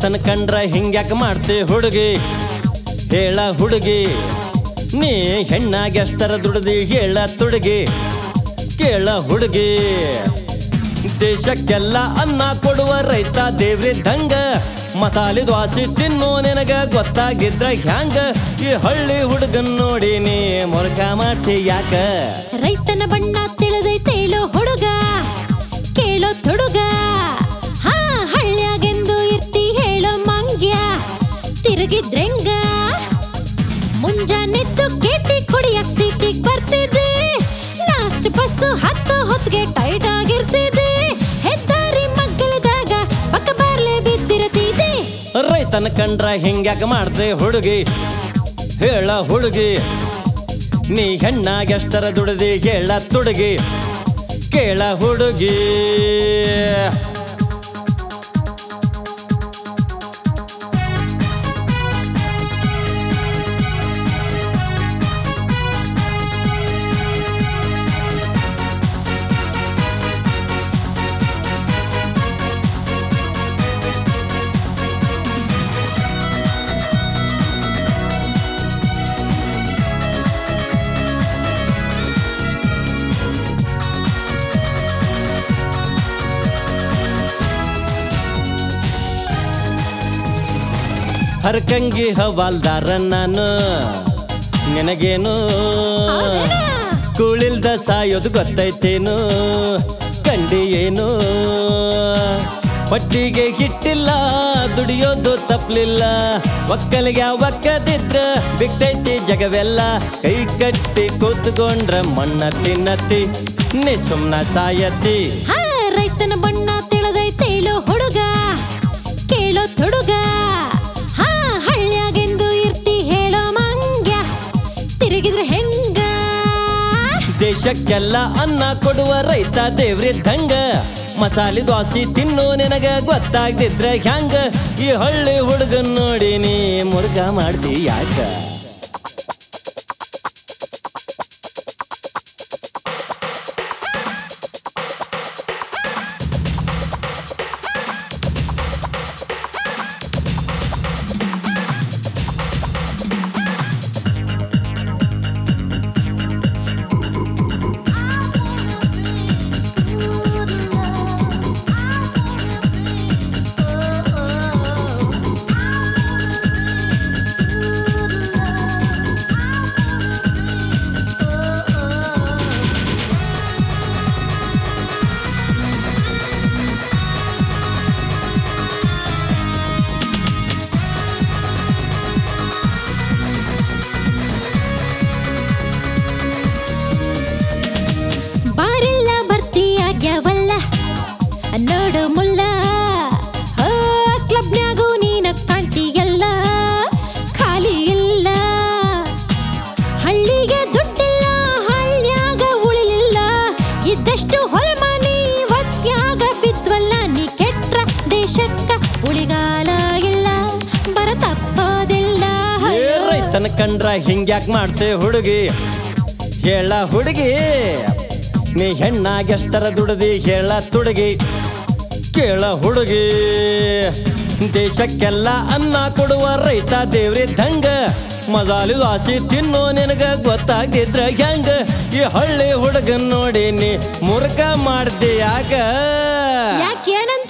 ರೈತನ ಕಂಡ್ರ ಹಿಂಗ್ಯಾಕ ಮಾಡ್ತಿ ಹುಡುಗಿ ಹೇಳ ಹುಡುಗಿ ನೀ ಹೆಣ್ಣಾಗಿ ಎಷ್ಟರ ದುಡ್ದಿ ಹೇಳ ತುಡುಗಿ ಕೇಳ ಹುಡುಗಿ ದೇಶಕ್ಕೆಲ್ಲ ಅನ್ನ ಕೊಡುವ ರೈತ ದೇವ್ರಿದ್ದಂಗ ಮಸಾಲೆ ದ್ವಾಸಿ ತಿನ್ನು ನಿನಗ ಗೊತ್ತಾಗಿದ್ರ ಹ್ಯಾಂಗ ಈ ಹಳ್ಳಿ ಹುಡುಗನ್ ನೋಡಿ ನೀ ಮೊರಕ ಮಾಡ್ತಿ ಯಾಕ ರೈತನ ಬಣ್ಣ ತಿಳಿದೈತೇಳೋ ಹುಡುಗ ಕೇಳೋ ತುಡುಗ ಹಾ ಹಳ್ಳ್ಯಾಗೆಂದು ಇರ್ತಿ ಹೇಳೋ ಮಂಗ್ಯ ತಿರುಗಿದ್ರೆಂಗ ಮುಂಜಾನೆದ್ದು ಕೇಟಿ ಕುಡಿಯಕ್ ಸೀಟಿಗ್ ಬರ್ತಿದ್ದೆ ಲಾಸ್ಟ್ ಬಸ್ ಹತ್ತು ಹೊತ್ತಿಗೆ ಟೈಟ್ ಆಗಿರ್ತಿದ್ದೆ ಹೆದ್ದಾರಿ ಮಗ್ಗಲದಾಗ ಪಕ್ಕ ಬಾರ್ಲೆ ಬಿದ್ದಿರತಿದ್ದೆ ರೈತನ ಕಂಡ್ರ ಹಿಂಗ್ಯಾಕ ಮಾಡ್ತಿ ಹುಡುಗಿ ಹೇಳ ಹುಡುಗಿ ನೀ ಹೆಣ್ಣಾಗಿ ಎಷ್ಟರ ದುಡ್ದಿ ಹೇಳ ತುಡುಗಿ ಕೇಳ ಹುಡುಗಿ ಹರಕಂಗಿ ಹವಾಲ್ದಾರ ನಾನು ನಿನಗೇನು ಹೌದೇನಾ? ಕೂಳಿಲ್ದ ಸಾಯೋದು ಗೊತ್ತೈತೇನು ಕಂಡಿ ಏನು ಬಟ್ಟಿಗೆ ಹಿಟ್ಟಿಲ್ಲ ದುಡಿಯೋದು ತಪ್ಪಲಿಲ್ಲ ಒಕ್ಕಲಿಗೆ ಒಕ್ಕದಿದ್ರ ಬಿಗ್ತೈತಿ ಜಗವೆಲ್ಲ ಕೈ ಕಟ್ಟಿ ಕೂತ್ಕೊಂಡ್ರ ಮಣ್ಣ ತಿನ್ನತಿ ನೀ ಸುಮ್ನ ಸಾಯತಿ ಹಾ ರೈತನ ಬಣ್ಣ ತಿಳಿದೈತೇಳೋ ಹುಡುಗ ಕೇಳೋ ತುಡುಗ ಹಾ ಹಳ್ಳ್ಯಾಗೆಂದು ಇರ್ತಿ ಹೇಳೋ ಮಂಗ್ಯ ತಿರುಗಿದ್ರೆ ಹೆಂಗ ದೇಶಕ್ಕೆಲ್ಲ ಅನ್ನ ಕೊಡುವ ರೈತ ದೇವ್ರಿದ್ದಂಗ ಮಸಾಲೆ ದ್ವಾಸಿ ತಿನ್ನು ನಿನಗ ಗೊತ್ತಾಗ್ದಿದ್ರ ಹ್ಯಾಂಗ ಈ ಹಳ್ಳಿ ಹುಡುಗನ್ ನೋಡಿ ನೀ ಮುರುಗ ಮಾಡ್ತಿ ಯಾಕ ಬಾರೆಲ್ಲ ಬರ್ತೀಯಾಗ್ಯಾವಲ್ಲ ನೋಡು ಮುಲ್ಲ ಹೋ ಕ್ಲಬ್ನ್ಯಾಗೂ ನೀನ ಕಾಣ್ತೀಯಲ್ಲ ಖಾಲಿ ಇಲ್ಲ ಹಳ್ಳಿಗೆ ದುಡ್ಡಿಲ್ಲ ಹಳ್ಳ್ಯಾಗ ಉಳಿಲಿಲ್ಲ ಇದ್ದಷ್ಟು ಹೊಲಮನಿ ಒತ್ಯಾಗ ಬಿದ್ವಲ್ಲ ನೀ ಕೆಟ್ರ ದೇಶಕ್ಕ ಉಳಿಗಾಲ ಇಲ್ಲ ಬರ ತಪ್ಪೋದಿಲ್ಲ ಏ ರೈತನ ಕಂಡ್ರ ಹಿಂಗ್ಯಾಕ್ ಮಾಡ್ತೆ ಹುಡುಗಿ ಹೇಳ ಹುಡುಗಿ ನೀ ಹೆಣ್ಣಾಗೆಷ್ಟರ ದುಡ್ದಿ ಹೇಳ ತುಡುಗಿ ಕೇಳ ಹುಡುಗಿ ದೇಶಕ್ಕೆಲ್ಲ ಅನ್ನ ಕೊಡುವ ರೈತ ದೇವ್ರಿದ್ದಂಗ ಮಸಾಲೆ ದ್ವಾಸಿ ತಿನ್ನೋ ನಿನಗ ಗೊತ್ತಾಗಿದ್ರ ಹೆಂಗ ಈ ಹಳ್ಳಿ ಹುಡುಗನ್ ನೋಡಿ ನೀ ಮುರುಕ ಮಾಡ್ದೆ ಯಾಕ ಯಾಕೆ ಏನಂತ